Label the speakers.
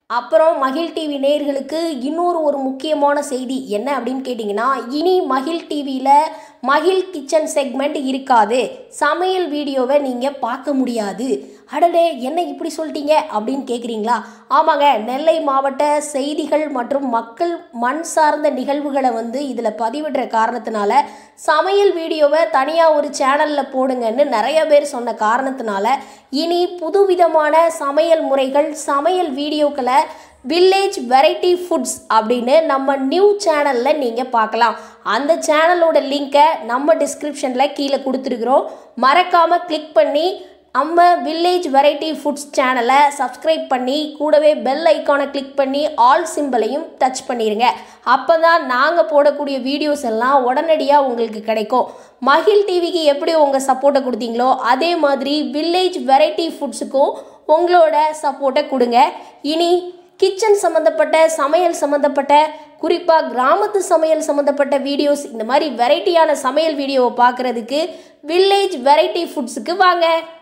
Speaker 1: அப்புறம் மகிழ் டிவி நேயர்களுக்கு இன்னொரு ஒரு முக்கியமான செய்தி என்ன அப்படின்னு கேட்டிங்கன்னா இனி மகிழ் டிவியில் மகிழ் கிச்சன் செக்மெண்ட் இருக்காது சமையல் வீடியோவை நீங்கள் பார்க்க முடியாது அடடே என்ன இப்படி சொல்லிட்டீங்க அப்படின்னு கேட்குறீங்களா ஆமாங்க நெல்லை மாவட்ட செய்திகள் மற்றும் மக்கள் மண் சார்ந்த நிகழ்வுகளை வந்து இதில் பதிவிடுற காரணத்தினால சமையல் வீடியோவை தனியாக ஒரு சேனலில் போடுங்கன்னு நிறைய பேர் சொன்ன காரணத்தினால இனி புதுவிதமான சமையல் முறைகள் சமையல் வீடியோக்களை வில்லேஜ் வெரைட்டி ஃபுட்ஸ் அப்படின்னு நம்ம நியூ சேனலில் நீங்கள் பார்க்கலாம் அந்த சேனலோட லிங்க்கை நம்ம டிஸ்கிரிப்ஷனில் கீழே கொடுத்துருக்குறோம் மறக்காமல் கிளிக் பண்ணி நம்ம வில்லேஜ் வெரைட்டி ஃபுட்ஸ் சேனலை சப்ஸ்கிரைப் பண்ணி கூடவே பெல் ஐக்கானை கிளிக் பண்ணி ஆல் சிம்பிளையும் டச் பண்ணிடுங்க அப்போ தான் நாங்கள் போடக்கூடிய வீடியோஸ் எல்லாம் உடனடியாக உங்களுக்கு கிடைக்கும் மகிழ் டிவிக்கு எப்படி உங்கள் சப்போர்ட்டை கொடுத்தீங்களோ அதே மாதிரி வில்லேஜ் வெரைட்டி ஃபுட்ஸுக்கும் உங்களோட சப்போர்ட்டை கொடுங்க இனி கிச்சன் சம்மந்தப்பட்ட சமையல் சம்மந்தப்பட்ட குறிப்பாக கிராமத்து சமையல் சம்மந்தப்பட்ட வீடியோஸ் இந்த மாதிரி வெரைட்டியான சமையல் வீடியோவை பார்க்குறதுக்கு வில்லேஜ் வெரைட்டி ஃபுட்ஸுக்கு வாங்க